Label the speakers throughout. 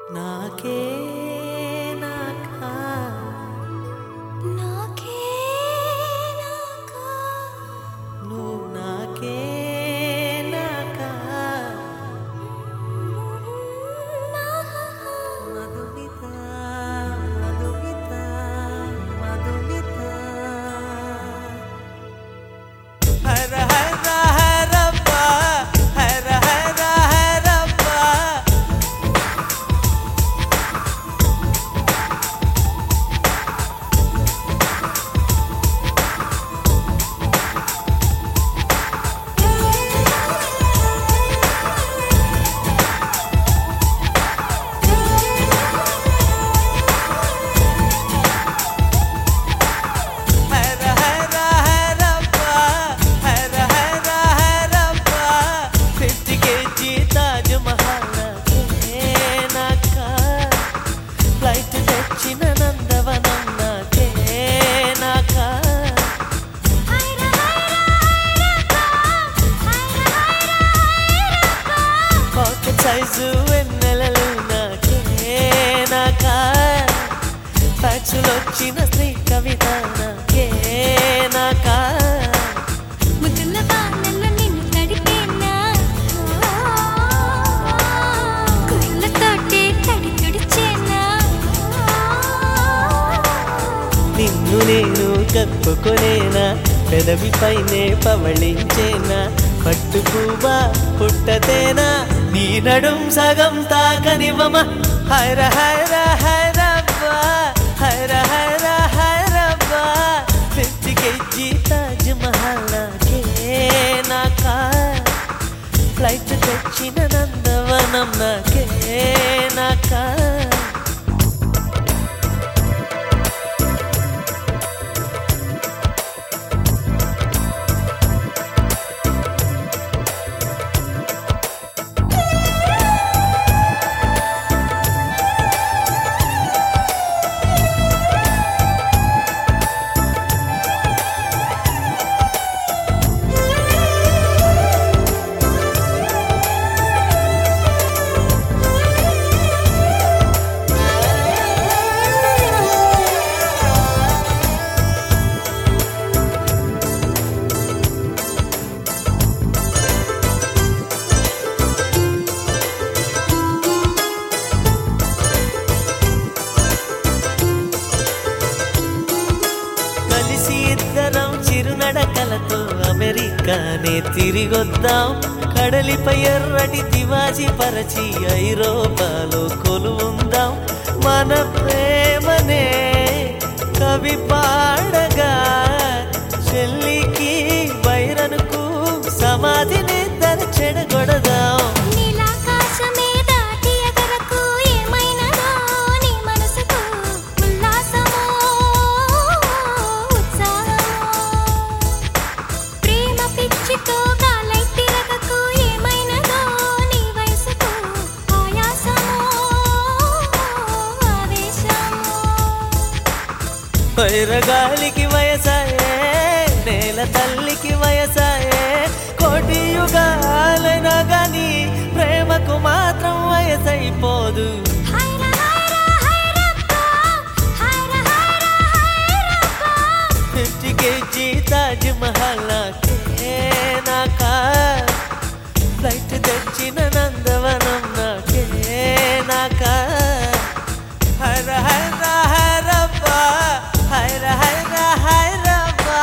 Speaker 1: నాకే నాకా
Speaker 2: నాకే నాకా
Speaker 1: నువ్వు నాకే నాకా మధుమిత మధుమిత మధుమిత హర హర హరప్ప హర హర హరప్ప హర హర హరప్ప హర హర హరప్ప ఫిఫ్టీ కేజీ తాజ్ మహల్ నాకే నాకా ఫ్లైట్ తెచ్చిన నందవనం నాకే నాకా
Speaker 2: హైరా హైరా హైరా హైరా
Speaker 1: పాకెట్ సైజు వెన్నెలలు నాకే నాకా ఫ్యాక్సులు వచ్చిన స్త్రీ కవిత నాకే నాకా
Speaker 2: ముద్దుల వానల్లో నిన్ను తడిపేనా కుళ్ళతోటే తడి తుడిచేనా
Speaker 1: నిన్ను నేను కప్పుకొనేనా పెదవి పైనే పవళించేనా పట్టు పువ్వా పుట్టతేనా నీ నడుం సగం తాకనివ్వమ హైర హైర హైరబ్బా హైర హైర హైరబ్బా ఫిఫ్టీ కేజీ తాజ్ మహల్ నాకే నాకా ఫ్లైట్ తెచ్చిన నందవనం నాకే నాకా కలిసి ఇద్దరం చిరునడకలతో అమెరికానే తిరిగొద్దాం కడలిపై ఎర్రటి తివాజీ పరచి ఐరోపాలో కొలువుందాం మన ప్రేమనే కవి పాడగా చెల్లికి వైరనుకు సమాధిని చెడగొడదాం
Speaker 2: నీలాకాశమే దాటి ఎగరకు ఏమైనదో నీ మనసుకు ఉల్లాసమో ఉత్సాహమో ప్రేమ పిచ్చితో గాలై తిరగకు ఏమైనదో నీ వయసుకు ఆయాసమో ఆవేశమో
Speaker 1: వైరగాలికి వయసాయే నేల తల్లికి వయసాయే కోటి యుగాలైనా గాని ప్రేమకు మాత్రం వయసైపోదు
Speaker 2: హైరా హైరా హైరప్పా హైరా హైరా హైరప్పా
Speaker 1: ఫిఫ్టీ కేజీ తాజ్ మహల్ నాకే నాకా ఫ్లైట్ తెచ్చిన నందవనం నాకే నాకా హర హర హరప్పా హర హర హరప్పా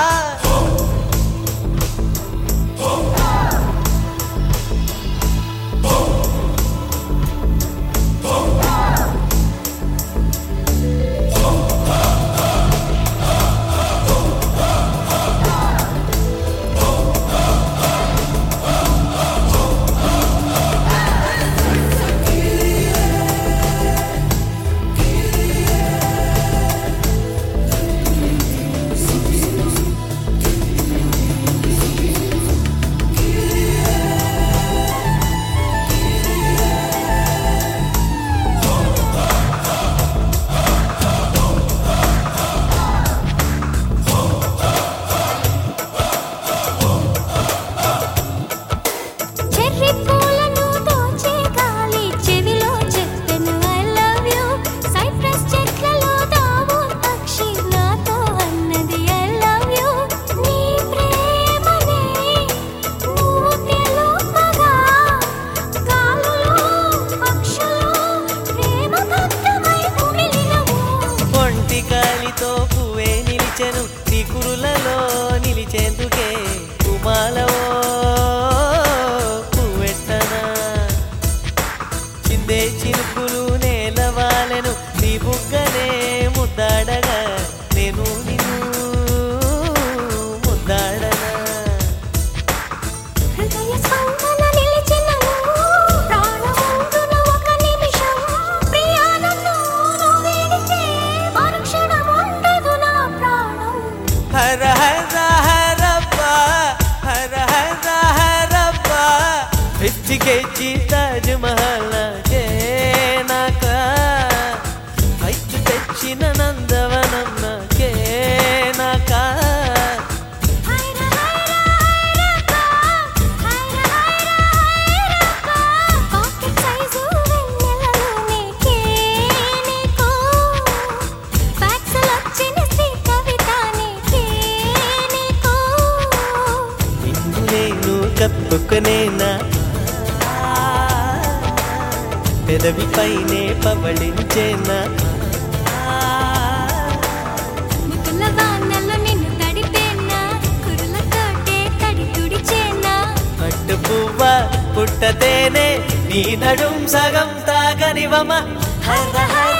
Speaker 1: ఫిఫ్టీ కేజీ తాజ్ మహల్ నాకే నాకా రైతు తెచ్చిన నందవనం నాకే నాకా
Speaker 2: హైరా హైరా హైరప్పా హైరా హైరా హైరప్పా పాకెట్ సైజు వెన్నెలలో నీకే నీకు ఫ్యాక్స్ వచ్చిన శ్రీ కవిత నీకే నీకు
Speaker 1: నిన్ను నేను కప్పుకునేనా పెదవిపైనే పవళించేనా
Speaker 2: ముకుల వానలో నిన్ను తడిపేనా కురులతోటే తడి తుడిచేనా
Speaker 1: పట్టు పువ్వ పుట్టతేనే నీ నడుం సగం తాగనివమ హర హర